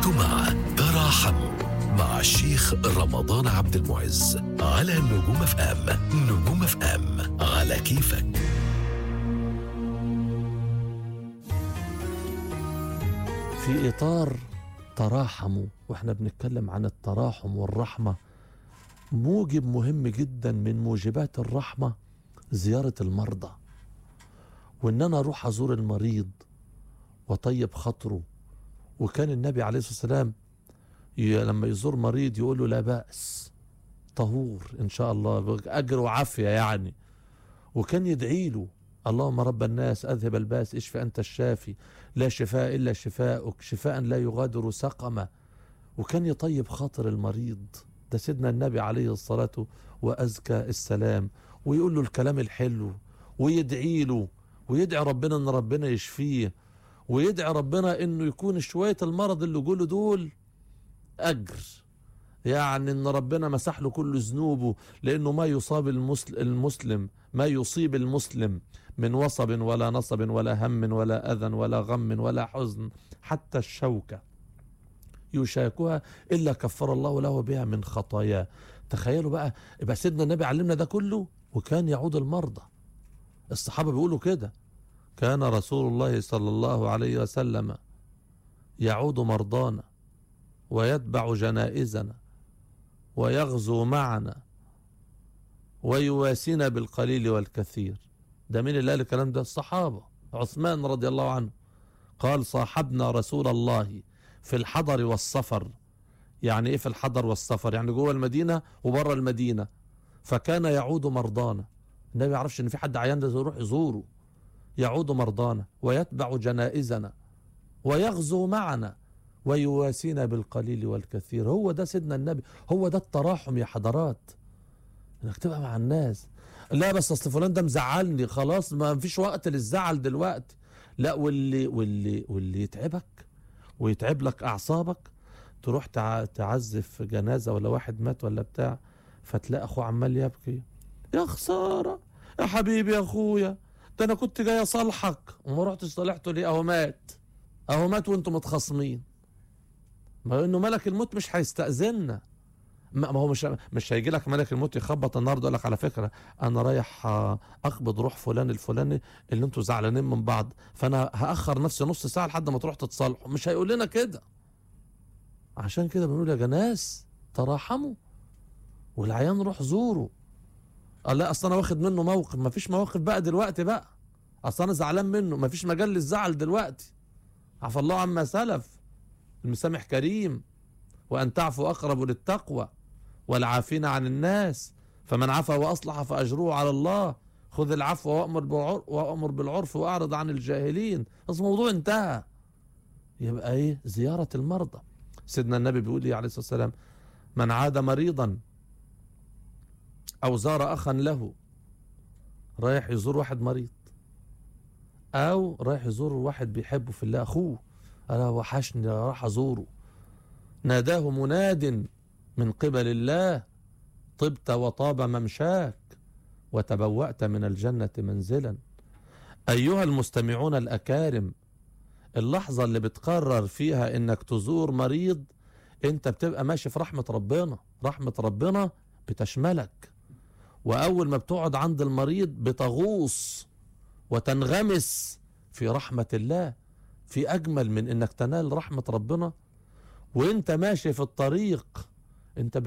أنتم مع تراحموا مع الشيخ رمضان عبد المعز على نجوم اف ام نجوم اف ام على كيفك في إطار تراحموا وإحنا بنتكلم عن التراحم والرحمة موجب مهم جدا من موجبات الرحمة زيارة المرضى وإن أنا أروح أزور المريض وطيب خاطره وكان النبي عليه الصلاة والسلام ي- لما يزور مريض يقول له لا بأس طهور إن شاء الله أجر وعافية يعني وكان يدعي له اللهم رب الناس أذهب الباس اشف أنت الشافي لا شفاء إلا شفاءك شفاء لا يغادر سقما وكان يطيب خاطر المريض ده سيدنا النبي عليه الصلاة وأزكى السلام ويقول له الكلام الحلو ويدعي له ويدعي ربنا ان ربنا يشفيه ويدعي ربنا انه يكون شوية المرض اللي جوله دول اجر يعني ان ربنا مسح له كل ذنوبه لانه ما يصاب المسل- المسلم ما يصيب المسلم من وصب ولا نصب ولا هم ولا اذى ولا غم ولا حزن حتى الشوكه يشاكها الا كفر الله له بها من خطاياه تخيلوا بقى يبقى سيدنا النبي علمنا ده كله وكان يعود المرضى الصحابه بيقولوا كده كان رسول الله صلى الله عليه وسلم يعود مرضانا ويتبع جنائزنا ويغزو معنا ويواسينا بالقليل والكثير ده مين اللي قال الكلام ده الصحابة عثمان رضي الله عنه قال صاحبنا رسول الله في الحضر والسفر يعني ايه في الحضر والسفر يعني جوه المدينة وبره المدينة فكان يعود مرضانا النبي ما يعرفش ان في حد عيان ده يروح يزوره يعود مرضانا ويتبع جنائزنا ويغزو معنا ويواسينا بالقليل والكثير هو ده سيدنا النبي هو ده التراحم يا حضرات انك تبقى مع الناس لا بس اصل فلان ده مزعلني خلاص ما فيش وقت للزعل دلوقتي لا واللي واللي واللي يتعبك ويتعب لك اعصابك تروح تع- تعزف جنازه ولا واحد مات ولا بتاع فتلاقي اخوه عمال يبكي يا خساره يا حبيبي يا اخويا ده انا كنت جاي اصالحك وما رحتش صالحته ليه اهو مات اهو مات وانتم متخاصمين ما انه ملك الموت مش هيستأذننا ما ما هو مش مش هيجي لك ملك الموت يخبط النهارده يقول لك على فكره انا رايح آه، اقبض روح فلان الفلاني اللي انتوا زعلانين من بعض فانا هاخر نفسي نص ساعه لحد ما تروح تتصالحوا مش هيقول لنا كده عشان كده بنقول يا ناس تراحموا والعيان روح زوروا قال لا اصل انا واخد منه موقف ما فيش مواقف بقى دلوقتي بقى اصل انا زعلان منه ما فيش مجال للزعل دلوقتي عفى الله عما سلف المسامح كريم وأن تعفوا أقرب للتقوى والعافين عن الناس فمن عفا وأصلح فأجره على الله خذ العفو وأمر بالعرف, وأمر بالعرف وأعرض عن الجاهلين بس الموضوع انتهى يبقى إيه زيارة المرضى سيدنا النبي بيقول إيه عليه الصلاة والسلام من عاد مريضا أو زار أخا له رايح يزور واحد مريض أو رايح يزور واحد بيحبه في الله أخوه أنا وحشني راح أزوره ناداه مناد من قبل الله طبت وطاب ممشاك وتبوأت من الجنة منزلا أيها المستمعون الأكارم اللحظة اللي بتقرر فيها إنك تزور مريض أنت بتبقى ماشي في رحمة ربنا رحمة ربنا بتشملك وأول ما بتقعد عند المريض بتغوص وتنغمس في رحمة الله في أجمل من إنك تنال رحمة ربنا وانت ماشي في الطريق انت